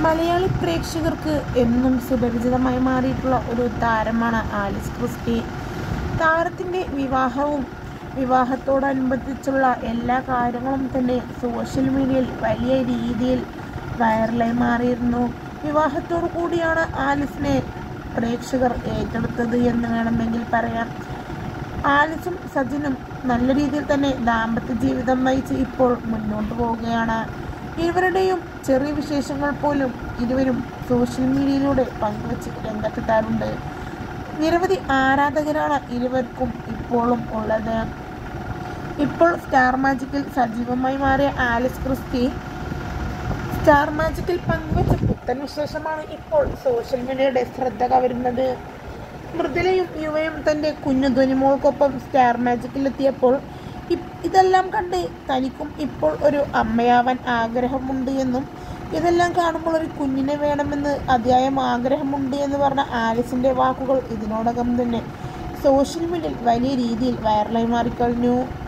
മലയാളി പ്രേക്ഷകർക്ക് എന്നും സുപരിചിതമായി മാറിയിട്ടുള്ള ഒരു താരമാണ് ആലിസ് ക്രിസ്റ്റി താരത്തിൻ്റെ വിവാഹവും വിവാഹത്തോടനുബന്ധിച്ചുള്ള എല്ലാ കാര്യങ്ങളും തന്നെ സോഷ്യൽ മീഡിയയിൽ വലിയ രീതിയിൽ വൈറലായി മാറിയിരുന്നു വിവാഹത്തോടു കൂടിയാണ് ആലിസിനെ പ്രേക്ഷകർ ഏറ്റെടുത്തത് എന്ന് വേണമെങ്കിൽ പറയാം ആലിസും സജിനും നല്ല രീതിയിൽ തന്നെ ദാമ്പത്യ ജീവിതം നയിച്ച് ഇപ്പോൾ മുന്നോട്ട് പോവുകയാണ് ഇരുവരുടെയും ചെറിയ വിശേഷങ്ങൾ പോലും ഇരുവരും സോഷ്യൽ മീഡിയയിലൂടെ പങ്കുവച്ച് രംഗത്തെത്താറുണ്ട് നിരവധി ആരാധകരാണ് ഇരുവർക്കും ഇപ്പോഴും ഉള്ളത് ഇപ്പോൾ സ്റ്റാർ മാജിക്കിൽ സജീവമായി മാറിയ ആലിസ് ക്രിസ്റ്റി സ്റ്റാർ മാജിക്കിൽ പങ്കുവച്ച പുത്തൻ വിശേഷമാണ് ഇപ്പോൾ സോഷ്യൽ മീഡിയയുടെ ശ്രദ്ധ കവരുന്നത് മൃദുലയും യുവയും തൻ്റെ കുഞ്ഞു ധ്വനിമോൾക്കൊപ്പം സ്റ്റാർ മാജിക്കിലെത്തിയപ്പോൾ ഇ- ഇതെല്ലാം കണ്ട് തനിക്കും ഇപ്പോൾ ഒരു അമ്മയാവാൻ ആഗ്രഹമുണ്ട് എന്നും ഇതെല്ലാം കാണുമ്പോൾ ഒരു കുഞ്ഞിനെ വേണമെന്ന് അതിയായം ആഗ്രഹമുണ്ട് എന്ന് പറഞ്ഞ ആലിസിൻ്റെ വാക്കുകൾ ഇതിനോടകം തന്നെ സോഷ്യൽ മീഡിയയിൽ വലിയ രീതിയിൽ വൈറലായി മാറിക്കഴിഞ്ഞു